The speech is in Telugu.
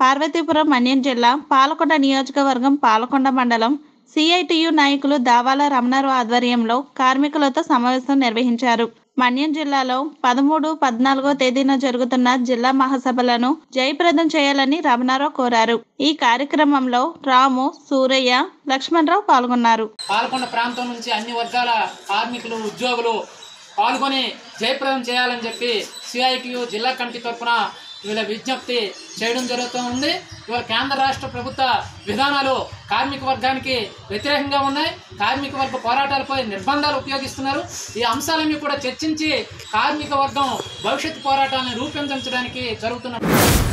పార్వతీపురం మన్యం జిల్లా పాలకొండ నియోజకవర్గం పాలకొండ మండలం సిఐటియు నాయకులు దావాల రమణారావు ఆధ్వర్యంలో కార్మికులతో సమావేశం నిర్వహించారు మన్యం జిల్లాలో పదమూడు పద్నాలుగో తేదీన జరుగుతున్న జిల్లా మహాసభలను జయప్రదం చేయాలని రమణారావు కోరారు ఈ కార్యక్రమంలో రాము సూరయ్య లక్ష్మణరావు పాల్గొన్నారు పాల్గొన్న ప్రాంతం నుంచి అన్ని వర్గాల కార్మికులు ఉద్యోగులు పాల్గొని జయప్రదం చేయాలని చెప్పి సిఐటియు జిల్లా కమిటీ తరఫున వీళ్ళ విజ్ఞప్తి చేయడం జరుగుతూ ఉంది ఇవాళ కేంద్ర రాష్ట్ర ప్రభుత్వ విధానాలు కార్మిక వర్గానికి వ్యతిరేకంగా ఉన్నాయి కార్మిక వర్గ పోరాటాలపై నిర్బంధాలు ఉపయోగిస్తున్నారు ఈ అంశాలన్నీ కూడా చర్చించి కార్మిక వర్గం భవిష్యత్ పోరాటాలను రూపొందించడానికి జరుగుతున్న